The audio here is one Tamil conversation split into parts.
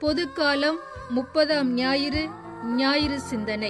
பொதுக்காலம் முப்பதாம் ஞாயிறு ஞாயிறு சிந்தனை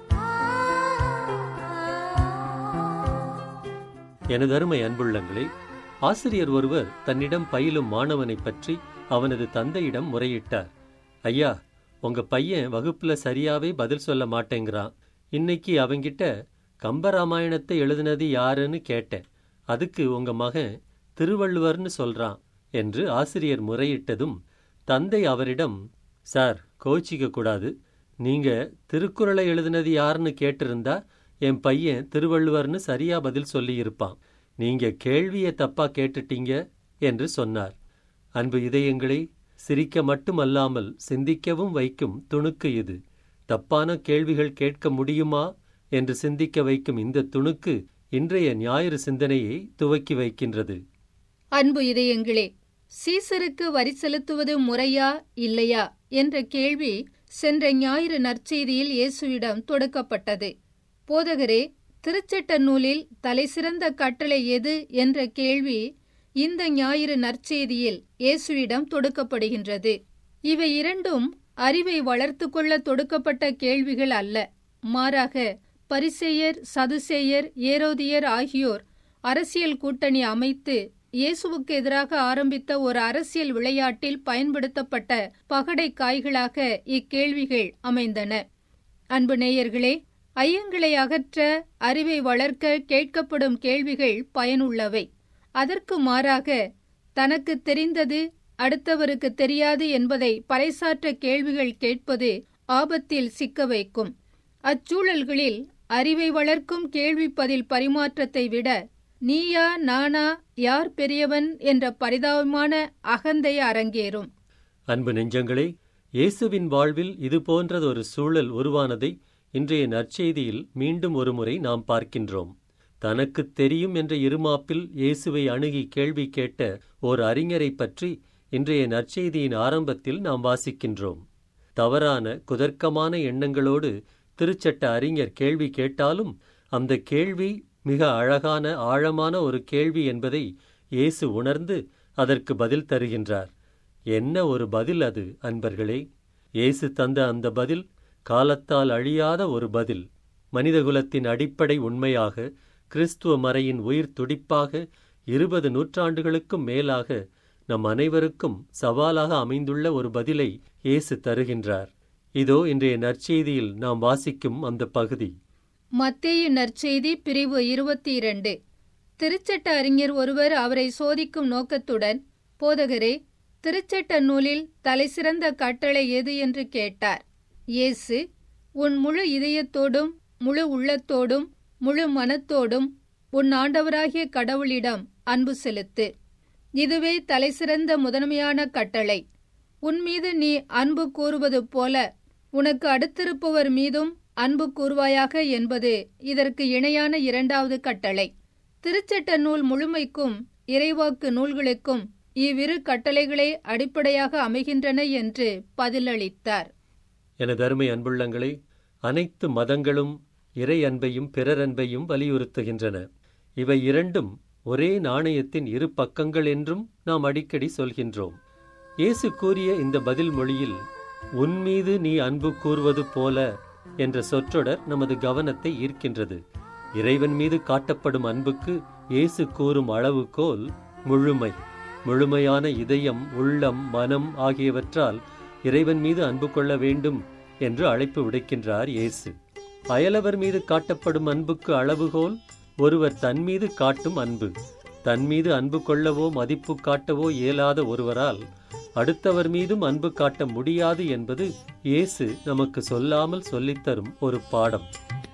எனதருமை அன்புள்ளங்களே ஆசிரியர் ஒருவர் தன்னிடம் பயிலும் மாணவனைப் பற்றி அவனது தந்தையிடம் முறையிட்டார் ஐயா உங்க பையன் வகுப்புல சரியாவே பதில் சொல்ல மாட்டேங்கிறான் இன்னைக்கு அவங்கிட்ட கம்பராமாயணத்தை எழுதினது யாருன்னு கேட்டேன் அதுக்கு உங்க மகன் திருவள்ளுவர்னு சொல்றான் என்று ஆசிரியர் முறையிட்டதும் தந்தை அவரிடம் சார் கோச்சிக்க கூடாது நீங்க திருக்குறளை எழுதினது யாருன்னு கேட்டிருந்தா என் பையன் திருவள்ளுவர்னு சரியா பதில் சொல்லியிருப்பான் நீங்க கேள்வியை தப்பா கேட்டுட்டீங்க என்று சொன்னார் அன்பு இதயங்களே சிரிக்க மட்டுமல்லாமல் சிந்திக்கவும் வைக்கும் துணுக்கு இது தப்பான கேள்விகள் கேட்க முடியுமா என்று சிந்திக்க வைக்கும் இந்த துணுக்கு இன்றைய ஞாயிறு சிந்தனையை துவக்கி வைக்கின்றது அன்பு இதயங்களே சீசருக்கு வரி செலுத்துவது முறையா இல்லையா என்ற கேள்வி சென்ற ஞாயிறு நற்செய்தியில் இயேசுவிடம் தொடுக்கப்பட்டது போதகரே திருச்சட்ட நூலில் தலைசிறந்த கட்டளை எது என்ற கேள்வி இந்த ஞாயிறு நற்செய்தியில் இயேசுவிடம் தொடுக்கப்படுகின்றது இவை இரண்டும் அறிவை வளர்த்து கொள்ள தொடுக்கப்பட்ட கேள்விகள் அல்ல மாறாக பரிசேயர் சதுசேயர் ஏரோதியர் ஆகியோர் அரசியல் கூட்டணி அமைத்து இயேசுவுக்கு எதிராக ஆரம்பித்த ஒரு அரசியல் விளையாட்டில் பயன்படுத்தப்பட்ட பகடை காய்களாக இக்கேள்விகள் அமைந்தன அன்பு நேயர்களே ஐயங்களை அகற்ற அறிவை வளர்க்க கேட்கப்படும் கேள்விகள் பயனுள்ளவை அதற்கு மாறாக தனக்கு தெரிந்தது அடுத்தவருக்கு தெரியாது என்பதை பறைசாற்ற கேள்விகள் கேட்பது ஆபத்தில் சிக்க வைக்கும் அச்சூழல்களில் அறிவை வளர்க்கும் கேள்வி பதில் பரிமாற்றத்தை விட நீயா நானா யார் பெரியவன் என்ற பரிதாபமான அகந்தை அரங்கேறும் அன்பு நெஞ்சங்களே இயேசுவின் வாழ்வில் இது போன்றதொரு சூழல் உருவானதை இன்றைய நற்செய்தியில் மீண்டும் ஒருமுறை நாம் பார்க்கின்றோம் தனக்குத் தெரியும் என்ற இருமாப்பில் இயேசுவை அணுகி கேள்வி கேட்ட ஓர் அறிஞரைப் பற்றி இன்றைய நற்செய்தியின் ஆரம்பத்தில் நாம் வாசிக்கின்றோம் தவறான குதர்க்கமான எண்ணங்களோடு திருச்சட்ட அறிஞர் கேள்வி கேட்டாலும் அந்த கேள்வி மிக அழகான ஆழமான ஒரு கேள்வி என்பதை இயேசு உணர்ந்து அதற்கு பதில் தருகின்றார் என்ன ஒரு பதில் அது அன்பர்களே இயேசு தந்த அந்த பதில் காலத்தால் அழியாத ஒரு பதில் மனிதகுலத்தின் அடிப்படை உண்மையாக கிறிஸ்துவ மறையின் உயிர் துடிப்பாக இருபது நூற்றாண்டுகளுக்கும் மேலாக நம் அனைவருக்கும் சவாலாக அமைந்துள்ள ஒரு பதிலை இயேசு தருகின்றார் இதோ இன்றைய நற்செய்தியில் நாம் வாசிக்கும் அந்த பகுதி மத்தேயு நற்செய்தி பிரிவு இருபத்தி இரண்டு திருச்சட்ட அறிஞர் ஒருவர் அவரை சோதிக்கும் நோக்கத்துடன் போதகரே திருச்சட்ட நூலில் தலைசிறந்த கட்டளை எது என்று கேட்டார் இயேசு உன் முழு இதயத்தோடும் முழு உள்ளத்தோடும் முழு மனத்தோடும் உன் ஆண்டவராகிய கடவுளிடம் அன்பு செலுத்து இதுவே தலைசிறந்த முதன்மையான கட்டளை உன் மீது நீ அன்பு கூறுவது போல உனக்கு அடுத்திருப்பவர் மீதும் அன்பு கூறுவாயாக என்பது இதற்கு இணையான இரண்டாவது கட்டளை திருச்சட்ட நூல் முழுமைக்கும் இறைவாக்கு நூல்களுக்கும் இவ்விரு கட்டளைகளே அடிப்படையாக அமைகின்றன என்று பதிலளித்தார் எனது அருமை அன்புள்ளங்களே அனைத்து மதங்களும் இறை அன்பையும் பிறர் அன்பையும் வலியுறுத்துகின்றன இவை இரண்டும் ஒரே நாணயத்தின் இரு பக்கங்கள் என்றும் நாம் அடிக்கடி சொல்கின்றோம் இயேசு கூறிய இந்த பதில் மொழியில் உன் மீது நீ அன்பு கூறுவது போல என்ற சொற்றொடர் நமது கவனத்தை ஈர்க்கின்றது இறைவன் மீது காட்டப்படும் அன்புக்கு இயேசு கூறும் அளவுகோல் முழுமை முழுமையான இதயம் உள்ளம் மனம் ஆகியவற்றால் இறைவன் மீது அன்பு கொள்ள வேண்டும் என்று அழைப்பு விடுக்கின்றார் இயேசு அயலவர் மீது காட்டப்படும் அன்புக்கு அளவுகோல் ஒருவர் தன் மீது காட்டும் அன்பு தன் மீது அன்பு கொள்ளவோ மதிப்பு காட்டவோ இயலாத ஒருவரால் அடுத்தவர் மீதும் அன்பு காட்ட முடியாது என்பது இயேசு நமக்கு சொல்லாமல் சொல்லித்தரும் ஒரு பாடம்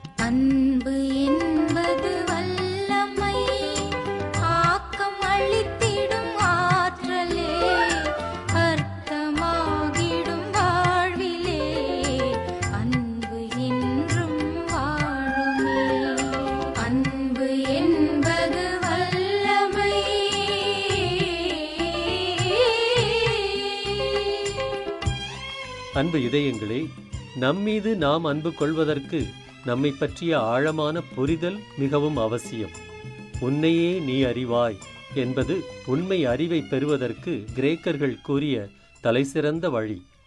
அன்பு என்பது வல்லமை ஆக்கம் அளித்திடும் ஆற்றலே அர்த்தமாகிடும் வாழ்விலே அன்பு என்றும் வாழுமே அன்பு என்பது வல்லமை அன்பு இதயங்களே நம்மீது நாம் அன்பு கொள்வதற்கு நம்மை பற்றிய ஆழமான புரிதல் மிகவும் அவசியம் உன்னையே நீ அறிவாய் என்பது உண்மை அறிவை பெறுவதற்கு கிரேக்கர்கள் கூறிய தலைசிறந்த வழி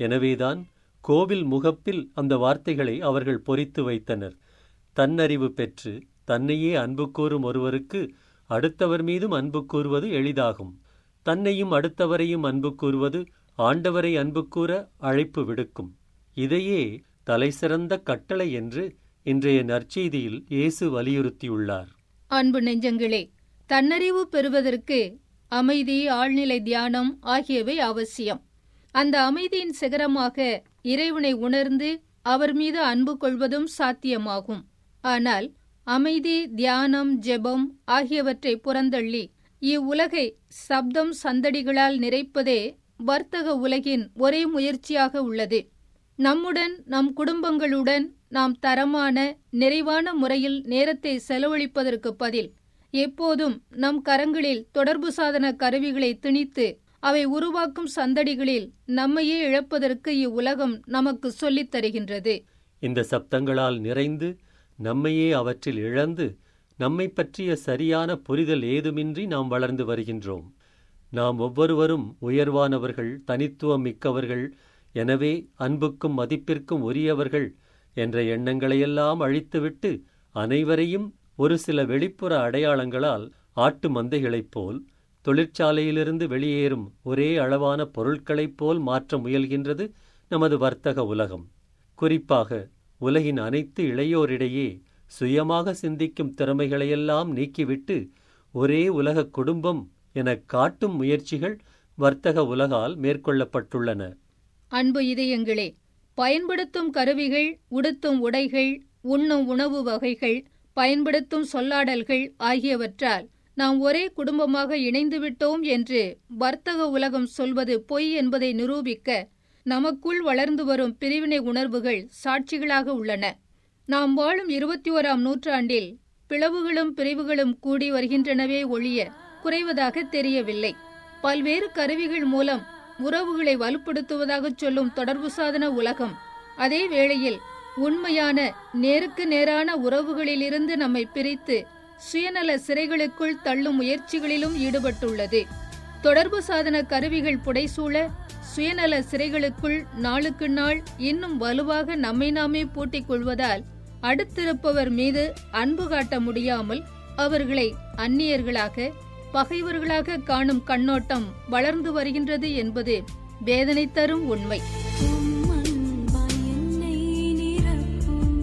எனவேதான் கோவில் முகப்பில் அந்த வார்த்தைகளை அவர்கள் பொறித்து வைத்தனர் தன்னறிவு பெற்று தன்னையே அன்பு கூறும் ஒருவருக்கு அடுத்தவர் மீதும் அன்பு கூறுவது எளிதாகும் தன்னையும் அடுத்தவரையும் அன்பு கூறுவது ஆண்டவரை அன்பு கூற அழைப்பு விடுக்கும் இதையே தலைசிறந்த கட்டளை என்று இன்றைய நற்செய்தியில் இயேசு வலியுறுத்தியுள்ளார் அன்பு நெஞ்சங்களே தன்னறிவு பெறுவதற்கு அமைதி ஆழ்நிலை தியானம் ஆகியவை அவசியம் அந்த அமைதியின் சிகரமாக இறைவனை உணர்ந்து அவர் மீது அன்பு கொள்வதும் சாத்தியமாகும் ஆனால் அமைதி தியானம் ஜெபம் ஆகியவற்றை புறந்தள்ளி இவ்வுலகை சப்தம் சந்தடிகளால் நிறைப்பதே வர்த்தக உலகின் ஒரே முயற்சியாக உள்ளது நம்முடன் நம் குடும்பங்களுடன் நாம் தரமான நிறைவான முறையில் நேரத்தை செலவழிப்பதற்கு பதில் எப்போதும் நம் கரங்களில் தொடர்பு சாதன கருவிகளை திணித்து அவை உருவாக்கும் சந்தடிகளில் நம்மையே இழப்பதற்கு இவ்வுலகம் நமக்கு சொல்லித் தருகின்றது இந்த சப்தங்களால் நிறைந்து நம்மையே அவற்றில் இழந்து நம்மை பற்றிய சரியான புரிதல் ஏதுமின்றி நாம் வளர்ந்து வருகின்றோம் நாம் ஒவ்வொருவரும் உயர்வானவர்கள் தனித்துவம் மிக்கவர்கள் எனவே அன்புக்கும் மதிப்பிற்கும் உரியவர்கள் என்ற எண்ணங்களையெல்லாம் அழித்துவிட்டு அனைவரையும் ஒரு சில வெளிப்புற அடையாளங்களால் ஆட்டு மந்தைகளைப் போல் தொழிற்சாலையிலிருந்து வெளியேறும் ஒரே அளவான பொருட்களைப் போல் மாற்ற முயல்கின்றது நமது வர்த்தக உலகம் குறிப்பாக உலகின் அனைத்து இளையோரிடையே சுயமாக சிந்திக்கும் திறமைகளையெல்லாம் நீக்கிவிட்டு ஒரே உலக குடும்பம் என காட்டும் முயற்சிகள் வர்த்தக உலகால் மேற்கொள்ளப்பட்டுள்ளன அன்பு இதயங்களே பயன்படுத்தும் கருவிகள் உடுத்தும் உடைகள் உண்ணும் உணவு வகைகள் பயன்படுத்தும் சொல்லாடல்கள் ஆகியவற்றால் நாம் ஒரே குடும்பமாக இணைந்துவிட்டோம் என்று வர்த்தக உலகம் சொல்வது பொய் என்பதை நிரூபிக்க நமக்குள் வளர்ந்து வரும் பிரிவினை உணர்வுகள் சாட்சிகளாக உள்ளன நாம் வாழும் இருபத்தி ஓராம் நூற்றாண்டில் பிளவுகளும் பிரிவுகளும் கூடி வருகின்றனவே ஒழிய குறைவதாக தெரியவில்லை பல்வேறு கருவிகள் மூலம் உறவுகளை வலுப்படுத்துவதாக சொல்லும் தொடர்பு சாதன உலகம் அதே வேளையில் உண்மையான நேருக்கு நேரான உறவுகளிலிருந்து நம்மை பிரித்து சுயநல சிறைகளுக்குள் தள்ளும் முயற்சிகளிலும் ஈடுபட்டுள்ளது தொடர்பு சாதன கருவிகள் புடைசூழ சுயநல சிறைகளுக்குள் நாளுக்கு நாள் இன்னும் வலுவாக நம்மை நாமே பூட்டிக் கொள்வதால் அடுத்திருப்பவர் மீது அன்பு காட்ட முடியாமல் அவர்களை அந்நியர்களாக பகைவர்களாக காணும் கண்ணோட்டம் வளர்ந்து வருகின்றது என்பது வேதனை தரும் உண்மை உம் அன்பால் என்னை நிரப்பும்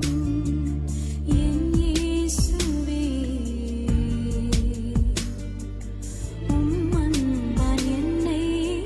என் இயேசுவே உம் அன்பால் என்னை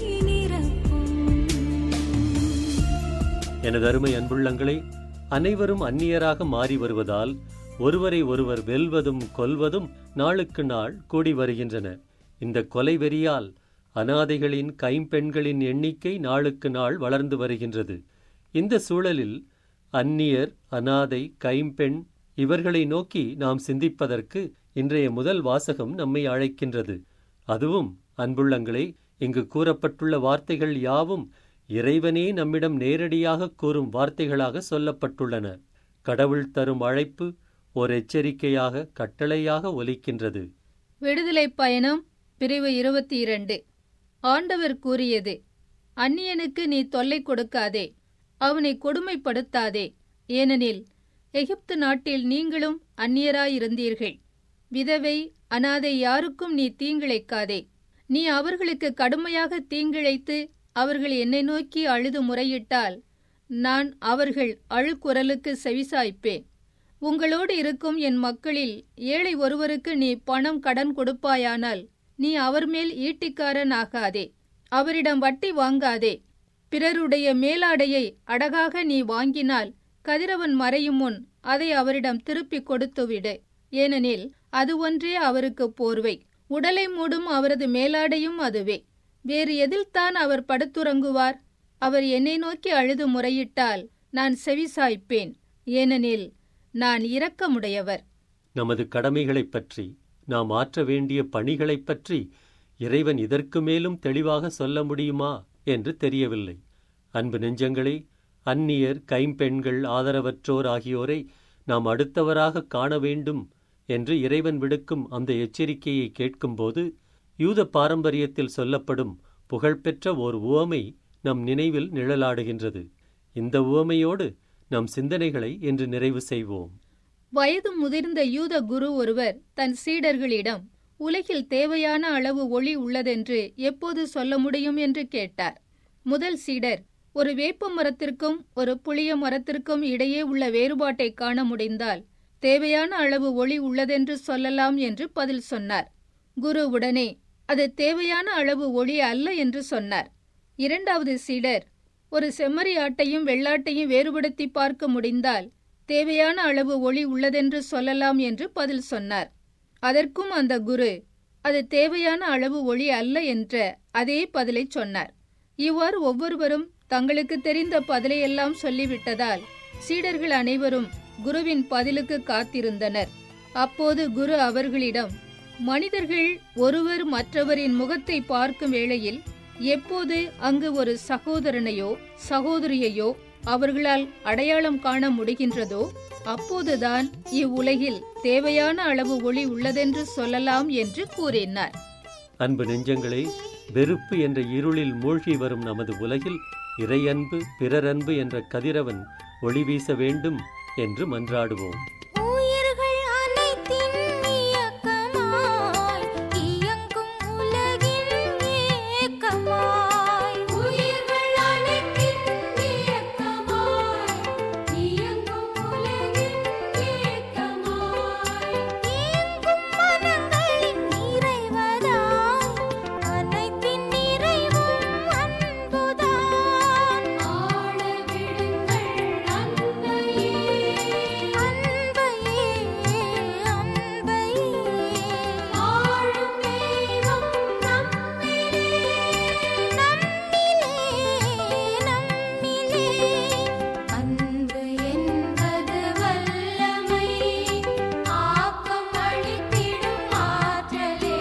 நிரப்பும் எனது அருமை அன்புள்ளங்களே அனைவரும் அந்நியராக மாறி வருவதால் ஒருவரை ஒருவர் வெல்வதும் கொல்வதும் நாளுக்கு நாள் கூடி வருகின்றன இந்த கொலை வெறியால் அனாதைகளின் கைம்பெண்களின் எண்ணிக்கை நாளுக்கு நாள் வளர்ந்து வருகின்றது இந்த சூழலில் அந்நியர் அனாதை கைம்பெண் இவர்களை நோக்கி நாம் சிந்திப்பதற்கு இன்றைய முதல் வாசகம் நம்மை அழைக்கின்றது அதுவும் அன்புள்ளங்களே இங்கு கூறப்பட்டுள்ள வார்த்தைகள் யாவும் இறைவனே நம்மிடம் நேரடியாக கூறும் வார்த்தைகளாக சொல்லப்பட்டுள்ளன கடவுள் தரும் அழைப்பு ஓர் எச்சரிக்கையாக கட்டளையாக ஒலிக்கின்றது விடுதலை பயணம் பிரிவு இருபத்தி இரண்டு ஆண்டவர் கூறியது அந்நியனுக்கு நீ தொல்லை கொடுக்காதே அவனை கொடுமைப்படுத்தாதே ஏனெனில் எகிப்து நாட்டில் நீங்களும் அந்நியராயிருந்தீர்கள் விதவை அனாதை யாருக்கும் நீ தீங்கிழைக்காதே நீ அவர்களுக்கு கடுமையாக தீங்கிழைத்து அவர்கள் என்னை நோக்கி அழுது முறையிட்டால் நான் அவர்கள் அழுக்குரலுக்கு செவிசாய்ப்பேன் உங்களோடு இருக்கும் என் மக்களில் ஏழை ஒருவருக்கு நீ பணம் கடன் கொடுப்பாயானால் நீ அவர் மேல் ஈட்டிக்காரன் ஆகாதே அவரிடம் வட்டி வாங்காதே பிறருடைய மேலாடையை அடகாக நீ வாங்கினால் கதிரவன் மறையும் முன் அதை அவரிடம் திருப்பிக் கொடுத்துவிடு ஏனெனில் அது ஒன்றே அவருக்கு போர்வை உடலை மூடும் அவரது மேலாடையும் அதுவே வேறு எதில்தான் அவர் படுத்துறங்குவார் அவர் என்னை நோக்கி அழுது முறையிட்டால் நான் செவிசாய்ப்பேன் ஏனெனில் நான் இரக்கமுடையவர் நமது கடமைகளைப் பற்றி நாம் ஆற்ற வேண்டிய பணிகளைப் பற்றி இறைவன் இதற்கு மேலும் தெளிவாக சொல்ல முடியுமா என்று தெரியவில்லை அன்பு நெஞ்சங்களே அந்நியர் கைம்பெண்கள் ஆதரவற்றோர் ஆகியோரை நாம் அடுத்தவராக காண வேண்டும் என்று இறைவன் விடுக்கும் அந்த எச்சரிக்கையை கேட்கும்போது யூத பாரம்பரியத்தில் சொல்லப்படும் புகழ்பெற்ற ஓர் உவமை நம் நினைவில் நிழலாடுகின்றது இந்த உவமையோடு நம் சிந்தனைகளை இன்று நிறைவு செய்வோம் வயது முதிர்ந்த யூத குரு ஒருவர் தன் சீடர்களிடம் உலகில் தேவையான அளவு ஒளி உள்ளதென்று எப்போது சொல்ல முடியும் என்று கேட்டார் முதல் சீடர் ஒரு வேப்ப மரத்திற்கும் ஒரு புளிய மரத்திற்கும் இடையே உள்ள வேறுபாட்டை காண முடிந்தால் தேவையான அளவு ஒளி உள்ளதென்று சொல்லலாம் என்று பதில் சொன்னார் குரு உடனே அது தேவையான அளவு ஒளி அல்ல என்று சொன்னார் இரண்டாவது சீடர் ஒரு செம்மறி ஆட்டையும் வெள்ளாட்டையும் வேறுபடுத்தி பார்க்க முடிந்தால் தேவையான அளவு ஒளி உள்ளதென்று சொல்லலாம் என்று பதில் சொன்னார் அதற்கும் அந்த குரு அது தேவையான அளவு ஒளி அல்ல என்ற அதே பதிலை சொன்னார் இவ்வாறு ஒவ்வொருவரும் தங்களுக்கு தெரிந்த பதிலையெல்லாம் சொல்லிவிட்டதால் சீடர்கள் அனைவரும் குருவின் பதிலுக்கு காத்திருந்தனர் அப்போது குரு அவர்களிடம் மனிதர்கள் ஒருவர் மற்றவரின் முகத்தை பார்க்கும் வேளையில் எப்போது அங்கு ஒரு சகோதரனையோ சகோதரியையோ அவர்களால் அடையாளம் காண முடிகின்றதோ அப்போதுதான் இவ்வுலகில் தேவையான அளவு ஒளி உள்ளதென்று சொல்லலாம் என்று கூறினார் அன்பு நெஞ்சங்களே வெறுப்பு என்ற இருளில் மூழ்கி வரும் நமது உலகில் இறையன்பு பிறரன்பு என்ற கதிரவன் ஒளி வீச வேண்டும் என்று மன்றாடுவோம் உயிர்கள் அனைத்தின் இயக்கமாய் இயங்கும் உலகின் ஏக்கமாய் உயிர்கள் அனைத்தின் இயக்கமாய் இயங்கும் உலகின் ஏக்கமாய் இயங்கும் மனங்களின் நிறைவதாய் அனைத்தின் நிறைவும் அன்புதான் ஆள விடுங்கள் அன்பையே அன்பையே அன்பையே ஆளும் தெய்வம் நம்மிலே நம்மிலே நம்மிலே அன்பு என்பது வல்லமை ஆக்கம் அளித்திடும் ஆற்றலே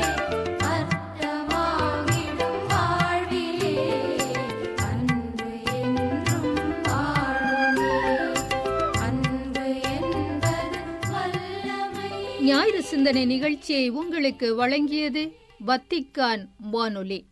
அர்த்தமாகிடும் வாழ்விலே அன்பு என்றும் வாழுமே அன்பு என்பது வல்லமை ஞாயிறு சிந்தனை நிகழ்ச்சியை உங்களுக்கு வழங்கியது வத்திக்கான் வானொலி